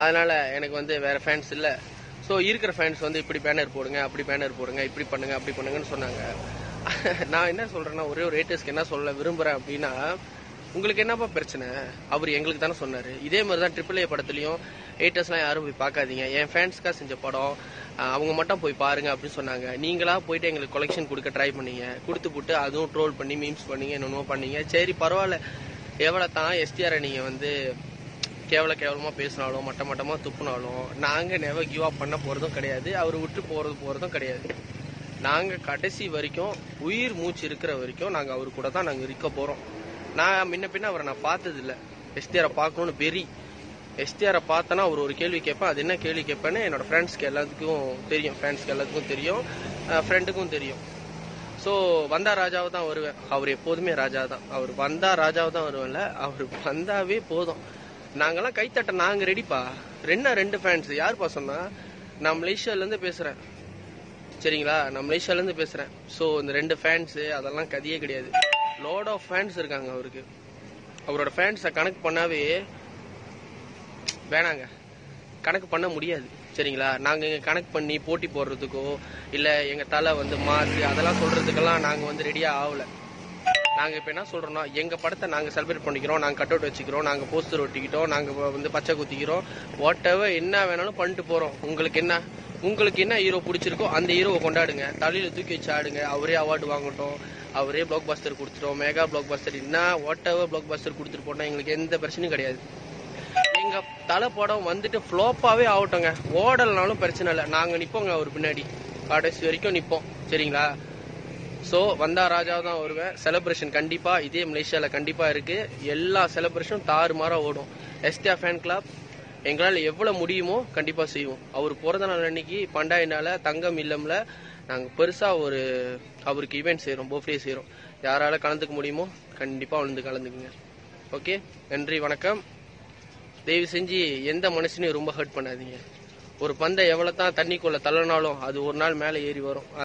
அதனால எனக்கு வந்து வேற ஃபேன்ஸ் இல்ல ஸோ இருக்கிற ஃபேன்ஸ் வந்து இப்படி பேனர் போடுங்க அப்படி பேனர் போடுங்க இப்படி பண்ணுங்க அப்படி பண்ணுங்கன்னு சொன்னாங்க நான் என்ன சொல்றேன்னா ஒரே ஒரு ரேட்டர்ஸ்க்கு என்ன சொல்ல விரும்புறேன் அப்படின்னா உங்களுக்கு என்னப்பா பிரச்சனை அவர் எங்களுக்கு தானே சொன்னாரு இதே மாதிரி தான் ட்ரிபிள் ஏ படத்துலயும் ஹேட்டர்ஸ்லாம் யாரும் போய் பார்க்காதீங்க என் ஃபேன்ஸ்க்காக செஞ்ச படம் அஹ் அவங்க மட்டும் போய் பாருங்க அப்படின்னு சொன்னாங்க நீங்களா போயிட்டு எங்களுக்கு கொலெக்ஷன் கொடுக்க ட்ரை பண்ணீங்க கொடுத்து போட்டு அதுவும் ட்ரோல் பண்ணி மீம்ஸ் பண்ணீங்க என்னென்னமோ பண்ணீங்க சரி பரவாயில்ல எவ்வளோ தான் எஸ்டிஆரை நீங்க வந்து கேவல கேவலமா பேசினாலும் மட்ட மட்டமா துப்புனாலும் நாங்க நெவ கிவ் அப் பண்ண போறதும் கிடையாது அவர் விட்டு போறது போறதும் கிடையாது நாங்க கடைசி வரைக்கும் உயிர் மூச்சு இருக்கிற வரைக்கும் நாங்க அவர் கூட தான் நாங்க இருக்க போறோம் நான் முன்ன பின்ன அவரை நான் பார்த்தது இல்ல எஸ்டிஆரை பார்க்கணும்னு வெறி எஸ்டிஆரை பார்த்தனா அவர் ஒரு கேள்வி கேட்பேன் அது என்ன கேள்வி கேட்பேன்னு என்னோட ஃப்ரெண்ட்ஸ்க்கு எல்லாத்துக்கும் தெரியும் ஃபேன்ஸ்க்கு எல்லாத்துக்கும் தெரியும் ஃப்ரெண்டுக்கும் தெரியும் ஸோ வந்தா ராஜாவை தான் வருவேன் அவர் எப்போதுமே ராஜா தான் அவர் வந்தா ராஜாவை தான் வருவேன்ல அவர் வந்தாவே போதும் நாங்கெல்லாம் கைத்தட்ட நாங்க ரெடிப்பா ரெண்டா ரெண்டு ஃபேன்ஸ் யாருப்பா சொன்னா நான் மலேசியால இருந்து பேசுறேன் சரிங்களா நான் மலேசியால இருந்து பேசுறேன் ஸோ இந்த ரெண்டு ஃபேன்ஸ் அதெல்லாம் கதையே கிடையாது லோட் ஆஃப் ஃபேன்ஸ் இருக்காங்க அவருக்கு அவரோட ஃபேன்ஸை கணக்கு பண்ணாவே வேணாங்க கணக்கு பண்ண முடியாது சரிங்களா நாங்க இங்க கணக்கு பண்ணி போட்டி போடுறதுக்கோ இல்ல எங்க தலை வந்து மாசு அதெல்லாம் சொல்றதுக்கெல்லாம் நாங்க வந்து ரெடியா ஆகல நாங்க இப்ப என்ன சொல்றோம்னா எங்க படத்தை நாங்க செலிப்ரேட் பண்ணிக்கிறோம் நாங்க கட் அவுட் வச்சுக்கிறோம் நாங்க போஸ்டர் ஒட்டிக்கிட்டோம் நாங்க வ- வந்து பச்சை குத்திக்கிறோம் வாட் எவர் என்ன வேணாலும் பண்ணிட்டு போறோம் உங்களுக்கு என்ன உங்களுக்கு என்ன ஹீரோ பிடிச்சிருக்கோ அந்த ஹீரோவை கொண்டாடுங்க தலையில தூக்கி வச்சு ஆடுங்க அவரே அவார்டு வாங்கட்டும் அவரே பிளாக் பஸ்டர் கொடுத்துட்டோம் மெகா பிளாக் பஸ்டர் என்ன வாட் எவர் பிளாக் பஸ்டர் கொடுத்துட்டு போட்டோம் எங்களுக்கு எந்த பிரச்சனையும் கிடையாது எங்க தலை படம் வந்துட்டு ஃப்ளோப்பாவே ஆகட்டுங்க ஓடலனாலும் பிரச்சனை இல்லை நாங்க நிப்போங்க அவர் பின்னாடி கடைசி வரைக்கும் நிப்போம் சரிங்களா சோ வந்தா ராஜா தான் வருவேன் செலிப்ரேஷன் கண்டிப்பா இதே மலேசியால கண்டிப்பா இருக்கு எல்லா செலிப்ரேஷனும் தாறுமாறா ஓடும் எஸ்டிஆ ஃபேன் கிளப் எங்களால எவ்வளவு முடியுமோ கண்டிப்பா செய்வோம் அவர் பிறந்த நாள் அன்னைக்கு பண்டாயினால தங்கம் இல்லம்ல நாங்க பெருசா ஒரு அவருக்கு ஈவெண்ட் செய்றோம் பர்த்டே செய்றோம் யாரால கலந்துக்க முடியுமோ கண்டிப்பா வந்து கலந்துக்குங்க ஓகே நன்றி வணக்கம் தயவு செஞ்சு எந்த மனுஷனையும் ரொம்ப ஹர்ட் பண்ணாதீங்க ஒரு பந்தை எவ்வளவு தான் தண்ணிக்குள்ள தள்ளனாலும் அது ஒரு நாள் மேலே ஏறி வரும்